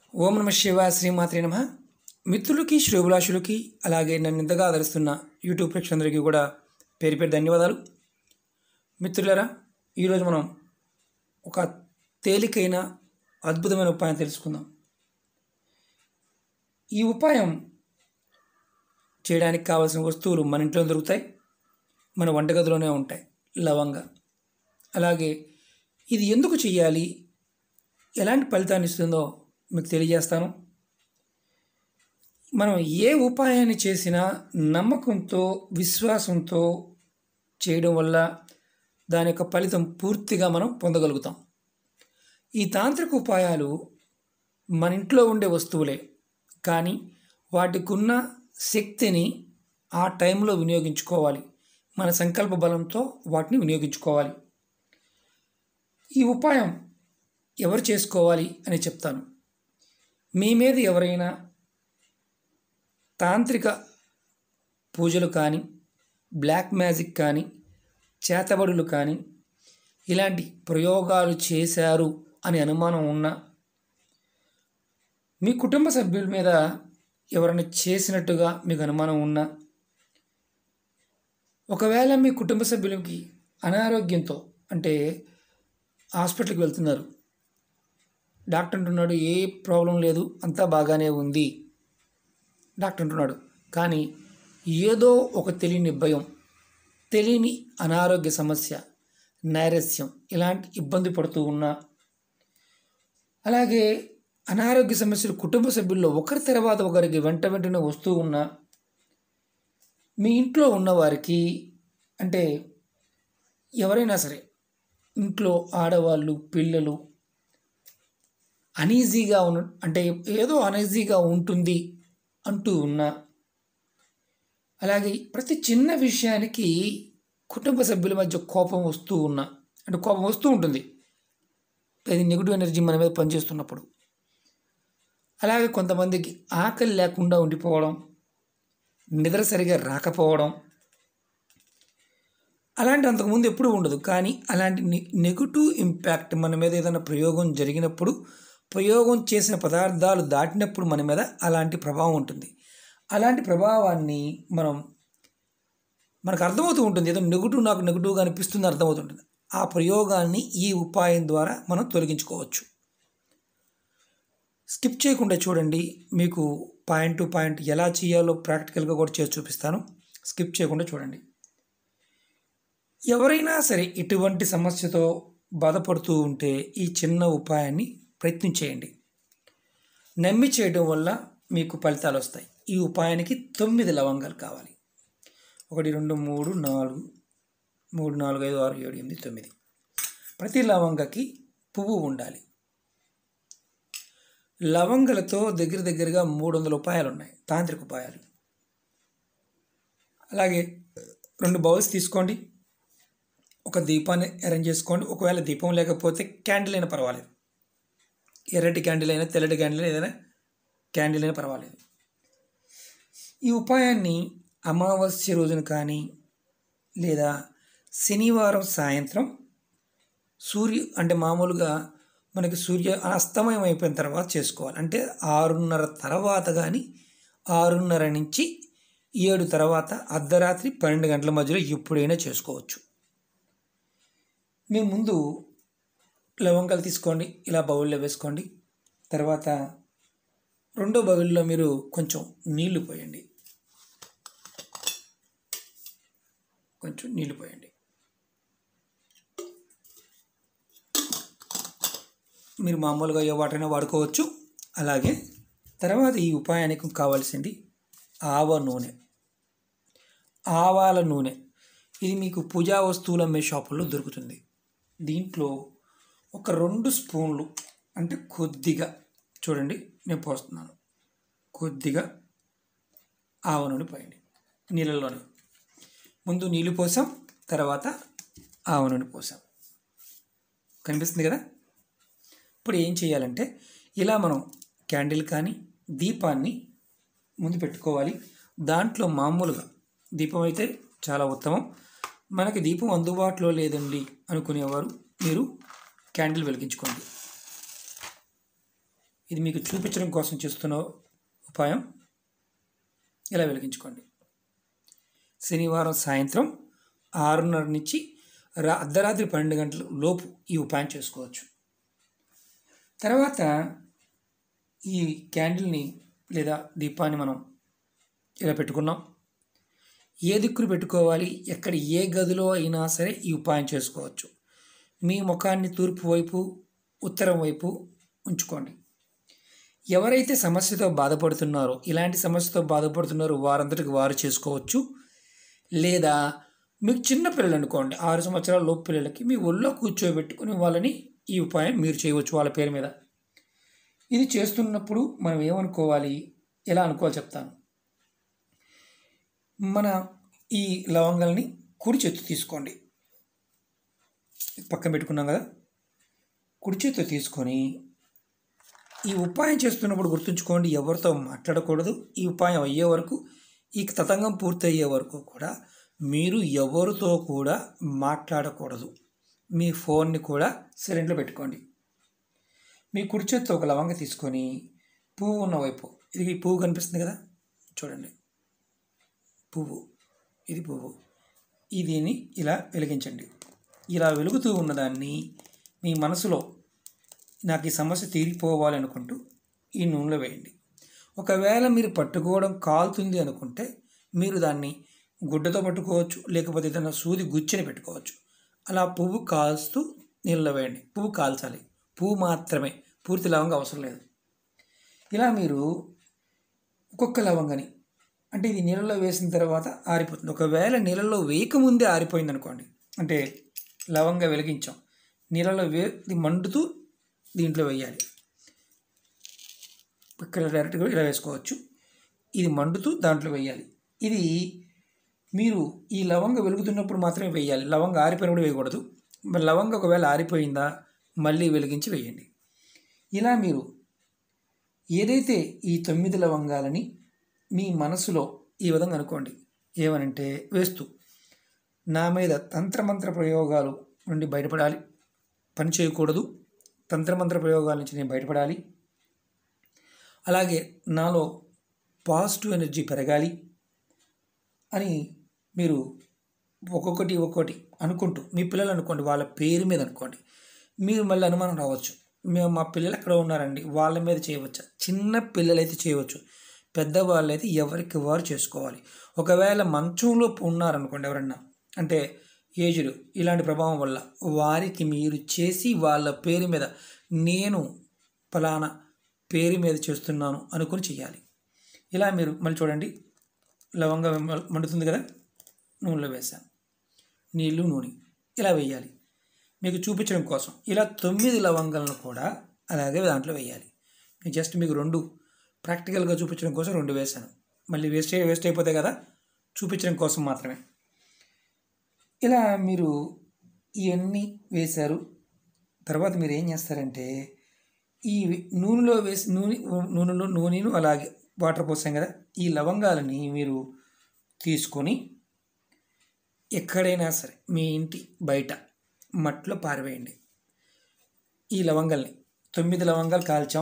ఓం నమ శివ శ్రీమాత్రే నమ మిత్రులకి శ్రేభిలాషులకి అలాగే నన్ను ఇంతగా ఆదరిస్తున్న యూట్యూబ్ ప్రేక్షకులందరికీ కూడా పేరు పేరు ధన్యవాదాలు మిత్రులారా ఈరోజు మనం ఒక తేలికైన అద్భుతమైన ఉపాయం తెలుసుకుందాం ఈ ఉపాయం చేయడానికి కావాల్సిన వస్తువులు మన ఇంట్లో దొరుకుతాయి మన వంటగదిలోనే ఉంటాయి లవంగా అలాగే ఇది ఎందుకు చేయాలి ఎలాంటి ఫలితాన్ని ఇస్తుందో మీకు తెలియజేస్తాను మనం ఏ ఉపాయాన్ని చేసినా నమ్మకంతో విశ్వాసంతో చేయడం వల్ల దాని యొక్క ఫలితం పూర్తిగా మనం పొందగలుగుతాం ఈ తాంత్రిక ఉపాయాలు మన ఇంట్లో ఉండే వస్తువులే కానీ వాటికి ఉన్న శక్తిని ఆ టైంలో వినియోగించుకోవాలి మన సంకల్ప బలంతో వాటిని వినియోగించుకోవాలి ఈ ఉపాయం ఎవరు చేసుకోవాలి అని చెప్తాను మీ మీద ఎవరైనా తాంత్రిక పూజలు కానీ బ్లాక్ మ్యాజిక్ కానీ చేతబడులు కానీ ఇలాంటి ప్రయోగాలు చేశారు అని అనుమానం ఉన్నా మీ కుటుంబ సభ్యుల మీద ఎవరైనా చేసినట్టుగా మీకు అనుమానం ఉన్నా ఒకవేళ మీ కుటుంబ సభ్యులకి అనారోగ్యంతో అంటే హాస్పిటల్కి వెళ్తున్నారు డాక్టర్ అంటున్నాడు ఏ ప్రాబ్లం లేదు అంతా బాగానే ఉంది డాక్టర్ అంటున్నాడు కానీ ఏదో ఒక తెలియని భయం తెలియని అనారోగ్య సమస్య నైరస్యం ఇలాంటి ఇబ్బంది పడుతూ ఉన్నా అలాగే అనారోగ్య సమస్యలు కుటుంబ సభ్యుల్లో ఒకరి తర్వాత ఒకరికి వెంట వెంటనే వస్తూ ఉన్నా మీ ఇంట్లో ఉన్నవారికి అంటే ఎవరైనా సరే ఇంట్లో ఆడవాళ్ళు పిల్లలు అనీజీగా ఉన్న అంటే ఏదో అనీజీగా ఉంటుంది అంటూ ఉన్నా అలాగే ప్రతి చిన్న విషయానికి కుటుంబ సభ్యుల మధ్య కోపం వస్తూ ఉన్నా అంటే కోపం వస్తూ ఉంటుంది అది నెగిటివ్ ఎనర్జీ మన మీద పనిచేస్తున్నప్పుడు అలాగే కొంతమందికి ఆకలి లేకుండా ఉండిపోవడం నిద్ర సరిగా రాకపోవడం అలాంటి అంతకుముందు ఎప్పుడూ ఉండదు కానీ అలాంటి నెగిటివ్ ఇంపాక్ట్ మన మీద ఏదైనా ప్రయోగం జరిగినప్పుడు ప్రయోగం చేసిన పదార్థాలు దాటినప్పుడు మన మీద అలాంటి ప్రభావం ఉంటుంది అలాంటి ప్రభావాన్ని మనం మనకు అర్థమవుతూ ఉంటుంది ఏదో నెగిటివ్ నాకు నెగిటివ్గా అనిపిస్తుంది అర్థమవుతుంటుంది ఆ ప్రయోగాన్ని ఈ ఉపాయం ద్వారా మనం తొలగించుకోవచ్చు స్కిప్ చేయకుండా చూడండి మీకు పాయింట్ టు పాయింట్ ఎలా చేయాలో ప్రాక్టికల్గా కూడా చేసి చూపిస్తాను స్కిప్ చేయకుండా చూడండి ఎవరైనా సరే ఇటువంటి సమస్యతో బాధపడుతూ ఉంటే ఈ చిన్న ఉపాయాన్ని ప్రయత్నించేయండి నమ్మి చేయడం వల్ల మీకు ఫలితాలు వస్తాయి ఈ ఉపాయానికి తొమ్మిది లవంగాలు కావాలి ఒకటి రెండు మూడు నాలుగు మూడు నాలుగు ఐదు ఆరు ఏడు ఎనిమిది తొమ్మిది ప్రతి లవంగకి పువ్వు ఉండాలి లవంగలతో దగ్గర దగ్గరగా మూడు వందల ఉపాయాలు ఉన్నాయి తాంత్రిక ఉపాయాలు అలాగే రెండు బౌల్స్ తీసుకోండి ఒక దీపాన్ని అరేంజ్ చేసుకోండి ఒకవేళ దీపం లేకపోతే క్యాండిల్ అయినా పర్వాలేదు ఎర్రటి క్యాండిల్ అయినా తెల్లటి క్యాండిల్ ఏదైనా క్యాండిల్ అయినా పర్వాలేదు ఈ ఉపాయాన్ని అమావాస్య రోజున కానీ లేదా శనివారం సాయంత్రం సూర్యు అంటే మామూలుగా మనకి సూర్య అస్తమయం అయిపోయిన తర్వాత చేసుకోవాలి అంటే ఆరున్నర తర్వాత కానీ ఆరున్నర నుంచి ఏడు తర్వాత అర్ధరాత్రి పన్నెండు గంటల మధ్యలో ఎప్పుడైనా చేసుకోవచ్చు మీరు ముందు లవంగాలు తీసుకోండి ఇలా బౌల్లో వేసుకోండి తర్వాత రెండో బౌల్లో మీరు కొంచెం నీళ్లు పోయండి కొంచెం నీళ్లు పోయండి మీరు మామూలుగా ఏ వాటర్ అయినా వాడుకోవచ్చు అలాగే తర్వాత ఈ ఉపాయానికి కావాల్సింది ఆవ నూనె ఆవాల నూనె ఇది మీకు పూజా వస్తువులు అమ్మే షాపుల్లో దొరుకుతుంది దీంట్లో ఒక రెండు స్పూన్లు అంటే కొద్దిగా చూడండి నేను పోస్తున్నాను కొద్దిగా ఆవ నూనె పోయండి నీళ్ళల్లోనే ముందు నీళ్ళు పోసాం తర్వాత ఆవ నూనె పోసాం కనిపిస్తుంది కదా ఇప్పుడు ఏం చేయాలంటే ఇలా మనం క్యాండిల్ కానీ దీపాన్ని ముందు పెట్టుకోవాలి దాంట్లో మామూలుగా దీపం అయితే చాలా ఉత్తమం మనకి దీపం అందుబాటులో లేదండి అనుకునేవారు మీరు క్యాండిల్ వెలిగించుకోండి ఇది మీకు చూపించడం కోసం చేస్తున్న ఉపాయం ఇలా వెలిగించుకోండి శనివారం సాయంత్రం ఆరున్నర నుంచి రా అర్ధరాత్రి పన్నెండు గంటల లోపు ఈ ఉపాయం చేసుకోవచ్చు తర్వాత ఈ క్యాండిల్ని లేదా దీపాన్ని మనం ఇలా పెట్టుకున్నాం ఏ దిక్కులు పెట్టుకోవాలి ఎక్కడ ఏ గదిలో అయినా సరే ఈ ఉపాయం చేసుకోవచ్చు మీ ముఖాన్ని తూర్పు వైపు ఉత్తరం వైపు ఉంచుకోండి ఎవరైతే సమస్యతో బాధపడుతున్నారో ఇలాంటి సమస్యతో బాధపడుతున్నారో వారంతటికి వారు చేసుకోవచ్చు లేదా మీకు చిన్న పిల్లలు అనుకోండి ఆరు సంవత్సరాల లోపు పిల్లలకి మీ ఒళ్ళో కూర్చోబెట్టుకుని వాళ్ళని ఈ ఉపాయం మీరు చేయవచ్చు వాళ్ళ పేరు మీద ఇది చేస్తున్నప్పుడు మనం ఏమనుకోవాలి ఎలా అనుకోవాలి చెప్తాను మన ఈ లవంగాల్ని కుడి చేత్తు తీసుకోండి పక్కన పెట్టుకున్నాం కదా కుడి చేత్తో తీసుకొని ఈ ఉపాయం చేస్తున్నప్పుడు గుర్తుంచుకోండి ఎవరితో మాట్లాడకూడదు ఈ ఉపాయం అయ్యే వరకు ఈ తతంగం పూర్తయ్యే వరకు కూడా మీరు ఎవరితో కూడా మాట్లాడకూడదు మీ ఫోన్ని కూడా సైలెంట్లో పెట్టుకోండి మీ కుడి చేత్తో ఒక లవంగ తీసుకొని పువ్వు ఉన్న వైపు ఇది పువ్వు కనిపిస్తుంది కదా చూడండి పువ్వు ఇది పువ్వు దీన్ని ఇలా వెలిగించండి ఇలా వెలుగుతూ ఉన్నదాన్ని మీ మనసులో నాకు ఈ సమస్య తీరిపోవాలి అనుకుంటూ ఈ నూనెలో వేయండి ఒకవేళ మీరు పట్టుకోవడం కాలుతుంది అనుకుంటే మీరు దాన్ని గుడ్డతో పట్టుకోవచ్చు లేకపోతే ఏదైనా సూది గుచ్చిని పెట్టుకోవచ్చు అలా పువ్వు కాల్స్తూ నీళ్ళలో వేయండి పువ్వు కాల్చాలి పువ్వు మాత్రమే పూర్తి లవంగా అవసరం లేదు ఇలా మీరు ఒక్కొక్క లవంగని అంటే ఇది నీళ్ళలో వేసిన తర్వాత ఆరిపోతుంది ఒకవేళ నీళ్ళలో వేయకముందే ఆరిపోయింది అనుకోండి అంటే లవంగా వెలిగించాం నీళ్ళలో వే ఇది మండుతూ దీంట్లో వేయాలి ఇక్కడ డైరెక్ట్గా ఇలా వేసుకోవచ్చు ఇది మండుతూ దాంట్లో వేయాలి ఇది మీరు ఈ లవంగ వెలుగుతున్నప్పుడు మాత్రమే వేయాలి లవంగ ఆరిపోయినప్పుడు వేయకూడదు మరి లవంగ ఒకవేళ ఆరిపోయిందా మళ్ళీ వెలిగించి వేయండి ఇలా మీరు ఏదైతే ఈ తొమ్మిది లవంగాలని మీ మనసులో ఈ విధంగా అనుకోండి ఏమనంటే వేస్తూ నా మీద తంత్రమంత్ర ప్రయోగాలు నుండి బయటపడాలి పని చేయకూడదు తంత్రమంత్ర ప్రయోగాల నుంచి నేను బయటపడాలి అలాగే నాలో పాజిటివ్ ఎనర్జీ పెరగాలి అని మీరు ఒక్కొక్కటి ఒక్కొక్కటి అనుకుంటూ మీ పిల్లలు అనుకోండి వాళ్ళ పేరు మీద అనుకోండి మీరు మళ్ళీ అనుమానం రావచ్చు మేము మా పిల్లలు ఎక్కడ ఉన్నారండి వాళ్ళ మీద చేయవచ్చా చిన్న పిల్లలైతే చేయవచ్చు పెద్దవాళ్ళు అయితే ఎవరికి వారు చేసుకోవాలి ఒకవేళ మంచంలో ఉన్నారనుకోండి ఎవరన్నా అంటే ఏజ్డ్ ఇలాంటి ప్రభావం వల్ల వారికి మీరు చేసి వాళ్ళ పేరు మీద నేను ఫలానా పేరు మీద చేస్తున్నాను అనుకుని చేయాలి ఇలా మీరు మళ్ళీ చూడండి లవంగా మండుతుంది కదా నూనెలో వేసాను నీళ్ళు నూనె ఇలా వేయాలి మీకు చూపించడం కోసం ఇలా తొమ్మిది లవంగాలను కూడా అలాగే దాంట్లో వేయాలి నేను జస్ట్ మీకు రెండు ప్రాక్టికల్గా చూపించడం కోసం రెండు వేశాను మళ్ళీ వేస్ట్ వేస్ట్ అయిపోతాయి కదా చూపించడం కోసం మాత్రమే ఇలా మీరు ఇవన్నీ వేశారు తర్వాత మీరు ఏం చేస్తారంటే ఈ నూనెలో వేసి నూనె నూనెలో నూనెను అలాగే వాటర్ పోసాం కదా ఈ లవంగాలని మీరు తీసుకొని ఎక్కడైనా సరే మీ ఇంటి బయట మట్టిలో పారవేయండి ఈ లవంగాల్ని తొమ్మిది లవంగాలు కాల్చాం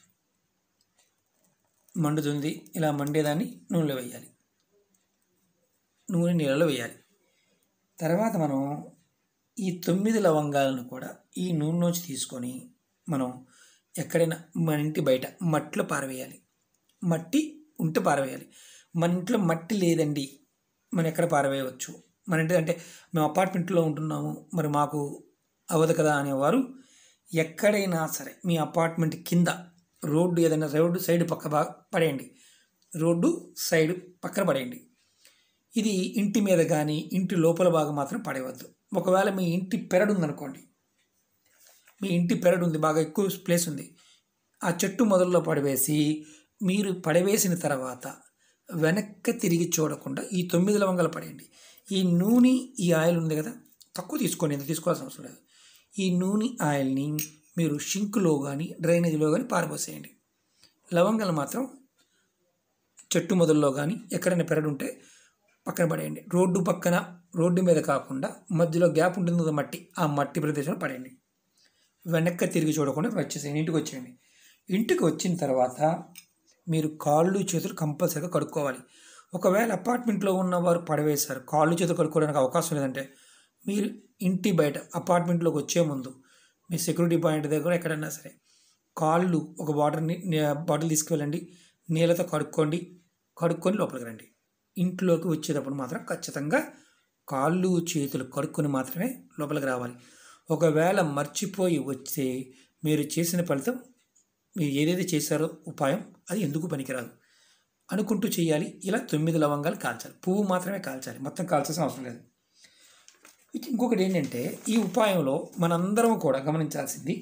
మండుతుంది ఇలా మండేదాన్ని నూనెలో వేయాలి నూనె నీళ్ళలో వేయాలి తర్వాత మనం ఈ తొమ్మిది లవంగాలను కూడా ఈ నూనెలోంచి తీసుకొని మనం ఎక్కడైనా మన ఇంటి బయట మట్టిలో పారవేయాలి మట్టి ఉంటే పారవేయాలి మన ఇంట్లో మట్టి లేదండి మనం ఎక్కడ పారవేయవచ్చు మన ఇంటి అంటే మేము అపార్ట్మెంట్లో ఉంటున్నాము మరి మాకు అవ్వదు కదా అనేవారు ఎక్కడైనా సరే మీ అపార్ట్మెంట్ కింద రోడ్డు ఏదైనా రోడ్డు సైడ్ పక్క బాగా పడేయండి రోడ్డు సైడ్ పక్కన పడేయండి ఇది ఇంటి మీద కానీ ఇంటి లోపల భాగం మాత్రం పడేయవద్దు ఒకవేళ మీ ఇంటి పెరడు ఉందనుకోండి మీ ఇంటి పెరడు ఉంది బాగా ఎక్కువ ప్లేస్ ఉంది ఆ చెట్టు మొదల్లో పడవేసి మీరు పడవేసిన తర్వాత వెనక్కి తిరిగి చూడకుండా ఈ తొమ్మిది లవంగాలు పడేయండి ఈ నూనె ఈ ఆయిల్ ఉంది కదా తక్కువ తీసుకోండి ఎంత తీసుకోవాల్సిన అవసరం లేదు ఈ నూనె ఆయిల్ని మీరు షింకులో కానీ డ్రైనేజీలో కానీ పారబోసేయండి లవంగాలు మాత్రం చెట్టు మొదల్లో కానీ ఎక్కడైనా పెరడు ఉంటే పక్కన పడేయండి రోడ్డు పక్కన రోడ్డు మీద కాకుండా మధ్యలో గ్యాప్ ఉంటుంది కదా మట్టి ఆ మట్టి ప్రదేశంలో పడేయండి వెనక్కి తిరిగి చూడకుండా వచ్చేసేయండి ఇంటికి వచ్చేయండి ఇంటికి వచ్చిన తర్వాత మీరు కాళ్ళు చేతులు కంపల్సరీగా కడుక్కోవాలి ఒకవేళ అపార్ట్మెంట్లో ఉన్నవారు పడవేశారు కాళ్ళు చేతులు కడుక్కోవడానికి అవకాశం లేదంటే మీరు ఇంటి బయట అపార్ట్మెంట్లోకి వచ్చే ముందు మీ సెక్యూరిటీ పాయింట్ దగ్గర ఎక్కడన్నా సరే కాళ్ళు ఒక వాటర్ని బాటిల్ తీసుకువెళ్ళండి నీళ్ళతో కడుక్కోండి కడుక్కొని లోపలికి రండి ఇంట్లోకి వచ్చేటప్పుడు మాత్రం ఖచ్చితంగా కాళ్ళు చేతులు కడుక్కొని మాత్రమే లోపలికి రావాలి ఒకవేళ మర్చిపోయి వస్తే మీరు చేసిన ఫలితం మీరు ఏదైతే చేశారో ఉపాయం అది ఎందుకు పనికిరాదు అనుకుంటూ చేయాలి ఇలా తొమ్మిది లవంగాలు కాల్చాలి పువ్వు మాత్రమే కాల్చాలి మొత్తం కాల్చాల్సిన అవసరం లేదు ఇక ఇంకొకటి ఏంటంటే ఈ ఉపాయంలో మనందరం కూడా గమనించాల్సింది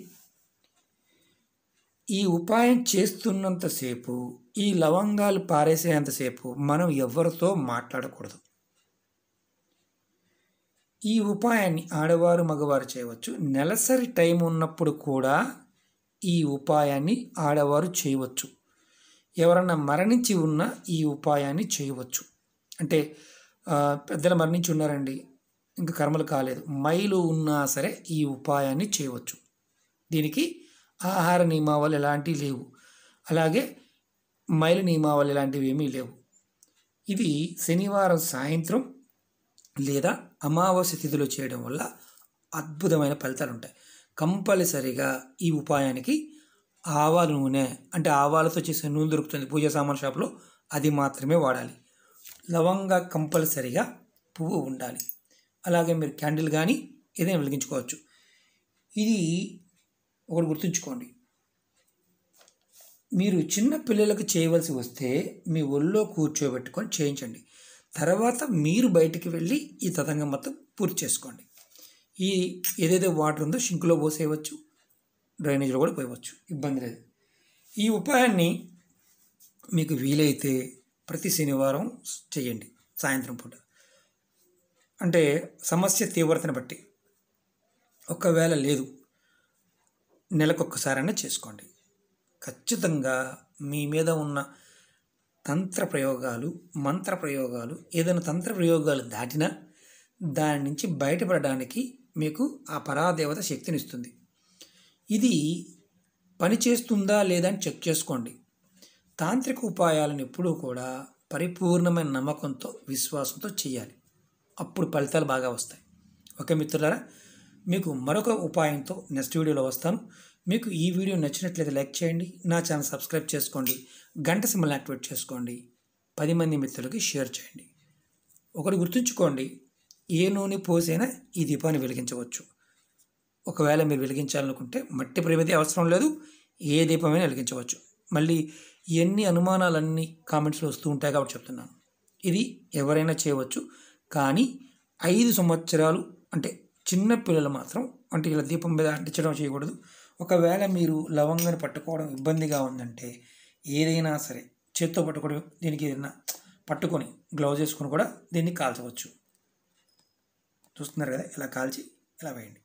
ఈ ఉపాయం చేస్తున్నంతసేపు ఈ లవంగాలు పారేసేంతసేపు మనం ఎవరితో మాట్లాడకూడదు ఈ ఉపాయాన్ని ఆడవారు మగవారు చేయవచ్చు నెలసరి టైం ఉన్నప్పుడు కూడా ఈ ఉపాయాన్ని ఆడవారు చేయవచ్చు ఎవరన్నా మరణించి ఉన్న ఈ ఉపాయాన్ని చేయవచ్చు అంటే ఆ, పెద్దలు మరణించి ఉన్నారండి ఇంకా కర్మలు కాలేదు మైలు ఉన్నా సరే ఈ ఉపాయాన్ని చేయవచ్చు దీనికి ఆహార నియమావళి ఎలాంటివి లేవు అలాగే మైలు నియమావళి ఇలాంటివి ఏమీ లేవు ఇది శనివారం సాయంత్రం లేదా అమావాస్య తిథిలో చేయడం వల్ల అద్భుతమైన ఫలితాలు ఉంటాయి కంపల్సరిగా ఈ ఉపాయానికి ఆవాల నూనె అంటే ఆవాలతో చేసే నూనె దొరుకుతుంది పూజా సామాన్ షాప్లో అది మాత్రమే వాడాలి లవంగా కంపల్సరిగా పువ్వు ఉండాలి అలాగే మీరు క్యాండిల్ కానీ ఏదైనా వెలిగించుకోవచ్చు ఇది ఒకటి గుర్తుంచుకోండి మీరు చిన్న పిల్లలకు చేయవలసి వస్తే మీ ఒళ్ళో కూర్చోబెట్టుకొని చేయించండి తర్వాత మీరు బయటికి వెళ్ళి ఈ తతంగం మొత్తం పూర్తి చేసుకోండి ఈ ఏదైతే వాటర్ ఉందో షింకులో పోసేయవచ్చు డ్రైనేజ్లో కూడా పోయవచ్చు ఇబ్బంది లేదు ఈ ఉపాయాన్ని మీకు వీలైతే ప్రతి శనివారం చేయండి సాయంత్రం పూట అంటే సమస్య తీవ్రతను బట్టి ఒకవేళ లేదు నెలకొక్కసారైనా చేసుకోండి ఖచ్చితంగా మీ మీద ఉన్న తంత్ర ప్రయోగాలు మంత్ర ప్రయోగాలు ఏదైనా తంత్ర ప్రయోగాలు దాటినా దాని నుంచి బయటపడడానికి మీకు ఆ పరాదేవత శక్తినిస్తుంది ఇది పనిచేస్తుందా లేదా అని చెక్ చేసుకోండి తాంత్రిక ఉపాయాలను ఎప్పుడూ కూడా పరిపూర్ణమైన నమ్మకంతో విశ్వాసంతో చేయాలి అప్పుడు ఫలితాలు బాగా వస్తాయి ఓకే మిత్రులారా మీకు మరొక ఉపాయంతో నెక్స్ట్ వీడియోలో వస్తాను మీకు ఈ వీడియో నచ్చినట్లయితే లైక్ చేయండి నా ఛానల్ సబ్స్క్రైబ్ చేసుకోండి గంట సింబల్ యాక్టివేట్ చేసుకోండి పది మంది మిత్రులకి షేర్ చేయండి ఒకటి గుర్తుంచుకోండి ఏ నూనె పోసైనా ఈ దీపాన్ని వెలిగించవచ్చు ఒకవేళ మీరు వెలిగించాలనుకుంటే మట్టి ప్రమిది అవసరం లేదు ఏ దీపమైనా వెలిగించవచ్చు మళ్ళీ ఎన్ని అనుమానాలన్నీ కామెంట్స్లో వస్తూ ఉంటాయి కాబట్టి చెప్తున్నాను ఇది ఎవరైనా చేయవచ్చు కానీ ఐదు సంవత్సరాలు అంటే చిన్న పిల్లలు మాత్రం అంటే ఇలా దీపం మీద అంటించడం చేయకూడదు ఒకవేళ మీరు లవంగాన్ని పట్టుకోవడం ఇబ్బందిగా ఉందంటే ఏదైనా సరే చేత్తో పట్టుకోవడం దీనికి ఏదైనా పట్టుకొని గ్లౌజ్ వేసుకొని కూడా దీన్ని కాల్చవచ్చు చూస్తున్నారు కదా ఇలా కాల్చి ఇలా వేయండి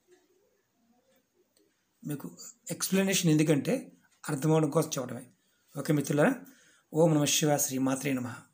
మీకు ఎక్స్ప్లెనేషన్ ఎందుకంటే అర్థమవడం కోసం చెప్పడమే ఓకే మిత్రులారా ఓం నమ శివ శ్రీ మాత్రే నమః